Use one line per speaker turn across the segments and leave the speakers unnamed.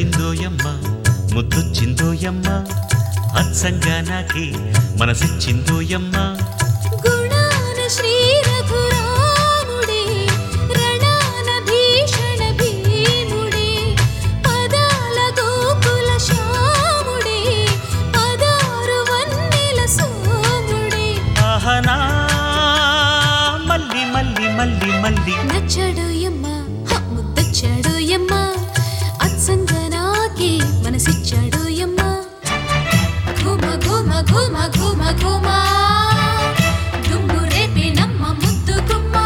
నచ్చిందోయమ్మ ముద్దొచ్చిందోయమ్మ అచ్చంగా నాకే మనసిచ్చిందోయమ్మ
గుణాన శ్రీ రఘురాముడే రణాన భీషణ భీముడే పదాల గోకుల శ్యాముడే పదారు వన్నెల సోముడే
ఆహనా మల్లి మల్లి మల్లి మల్లి
నచ్చడు యమ్మ హ, ముద్దొచ్చాడు యమ్మ అచ్చంగా నాకే మనసిచ్చాడు యమ్మ ఘుమ ఘుమ ఘుమ ఘుమ ఘుమ దుమ్ము రేపే నమ్మ ముద్దు గుమ్మ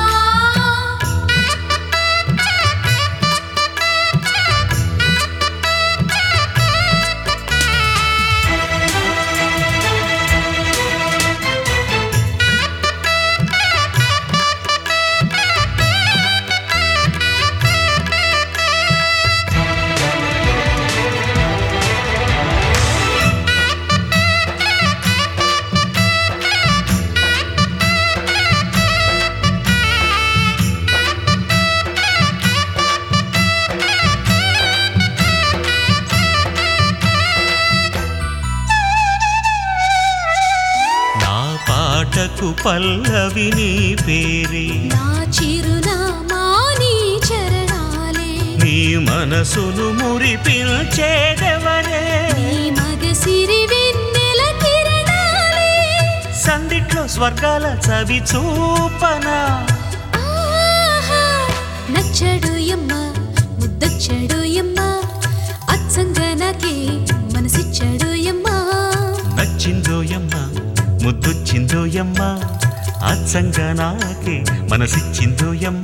నా పాటకు పల్లవి నీ పేరే
నా చిరునామా నీ చరణాలే
నీ మనసును మురిపించేదెవరే
నీ మగసిరి వెన్నెల కిరణాలే
సందిట్లో స్వర్గాల చవి చూపనా
ఆహా నచ్చడు యమ్మ ముద్దొచ్చాడు యమ్మ అచ్చంగా నాకే మనసిచ్చాడు యమ్మ
నచ్చిందోయమ్మ ముద్దొచ్చిందోయమ్మ అచ్చంగా నాకే మనసిచ్చిందోయమ్మ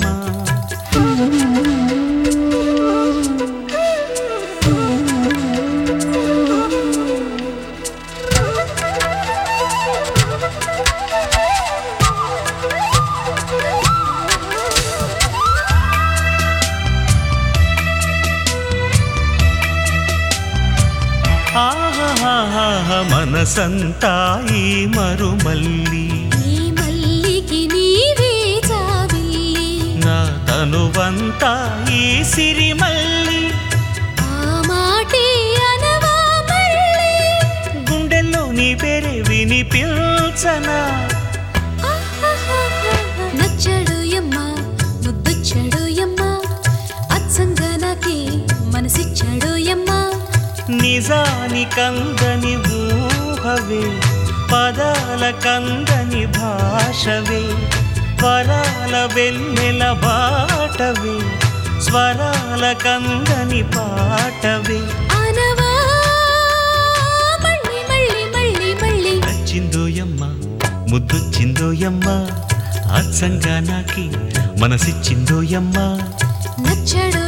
ఆహాహాహా మనసంతా ఈ మరుమల్లి
నీ మల్లికి నీవే చావిల్లి
నా తనువంతా ఈ సిరిమల్లి
ఆ మాటే అనవా మళ్ళీ
గుండెల్లో నీ పేరే వినిపించనా
ఆహాహాహా. నచ్చడు యమ్మ ముద్దొచ్చాడు యమ్మ అచ్చంగా నాకే మనసిచ్చాడు యమ్మ
నిజాని కందని ఊహవే పదాల కందని భాషవే వరాల వెన్నెల బాటవే స్వరాల కందని పాటవే
అనవా మళ్ళీ మళ్ళీ మళ్ళీ మళ్ళీ
నచ్చిందోయమ్మ ముద్దొచ్చిందోయమ్మ అచ్చంగా నాకి మనసిచ్చిందోయమ్మ
నచ్చడు